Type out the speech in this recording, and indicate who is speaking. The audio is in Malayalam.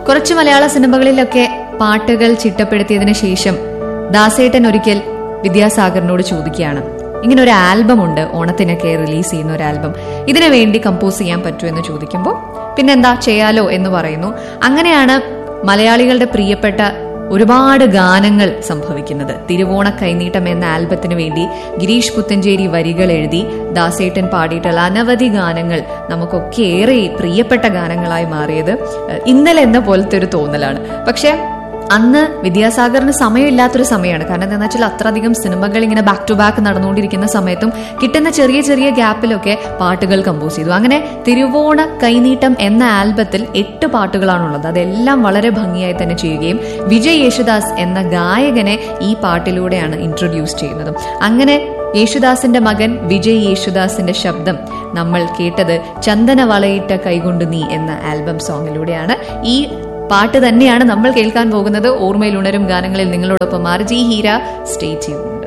Speaker 1: കുറച്ച് മലയാള സിനിമകളിലൊക്കെ പാട്ടുകൾ ചിട്ടപ്പെടുത്തിയതിനു ശേഷം ദാസേട്ടൻ ഒരിക്കൽ വിദ്യാസാഗറിനോട് ചോദിക്കുകയാണ് ഇങ്ങനെ ഒരു ആൽബം ഉണ്ട് ഓണത്തിനൊക്കെ റിലീസ് ചെയ്യുന്ന ഒരു ആൽബം ഇതിനു വേണ്ടി കമ്പോസ് ചെയ്യാൻ പറ്റുമോ എന്ന് ചോദിക്കുമ്പോൾ പിന്നെന്താ ചെയ്യാലോ എന്ന് പറയുന്നു അങ്ങനെയാണ് മലയാളികളുടെ പ്രിയപ്പെട്ട ഒരുപാട് ഗാനങ്ങൾ സംഭവിക്കുന്നത് തിരുവോണ കൈനീട്ടം എന്ന ആൽബത്തിന് വേണ്ടി ഗിരീഷ് പുത്തഞ്ചേരി വരികൾ എഴുതി ദാസേട്ടൻ പാടിയിട്ടുള്ള അനവധി ഗാനങ്ങൾ നമുക്കൊക്കെ ഏറെ പ്രിയപ്പെട്ട ഗാനങ്ങളായി മാറിയത് ഏഹ്, ഇന്നലെ എന്ന പോലത്തെ ഒരു തോന്നലാണ് പക്ഷെ അന്ന് വിദ്യാസാഗറിന് സമയമില്ലാത്തൊരു സമയമാണ് കാരണം എന്താണെന്ന് വെച്ചാൽ അത്രയധികം സിനിമകൾ ഇങ്ങനെ ബാക്ക് ടു ബാക്ക് നടന്നുകൊണ്ടിരിക്കുന്ന സമയത്തും കിട്ടുന്ന ചെറിയ ചെറിയ ഗ്യാപ്പിലൊക്കെ പാട്ടുകൾ കമ്പോസ് ചെയ്തു അങ്ങനെ തിരുവോണ കൈനീട്ടം എന്ന ആൽബത്തിൽ എട്ട് പാട്ടുകളാണുള്ളത് അതെല്ലാം വളരെ ഭംഗിയായി തന്നെ ചെയ്യുകയും വിജയ് യേശുദാസ് എന്ന ഗായകനെ ഈ പാട്ടിലൂടെയാണ് ഇൻട്രൊഡ്യൂസ് ചെയ്യുന്നതും അങ്ങനെ യേശുദാസിന്റെ മകൻ വിജയ് യേശുദാസിന്റെ ശബ്ദം നമ്മൾ കേട്ടത് ചന്ദന വളയിട്ട കൈകൊണ്ട് നീ എന്ന ആൽബം സോങ്ങിലൂടെയാണ് ഈ പാട്ട് തന്നെയാണ് നമ്മൾ കേൾക്കാൻ പോകുന്നത് ഓർമ്മയിൽ ഉണരും ഗാനങ്ങളിൽ നിങ്ങളോടൊപ്പം R G Heera stay tuned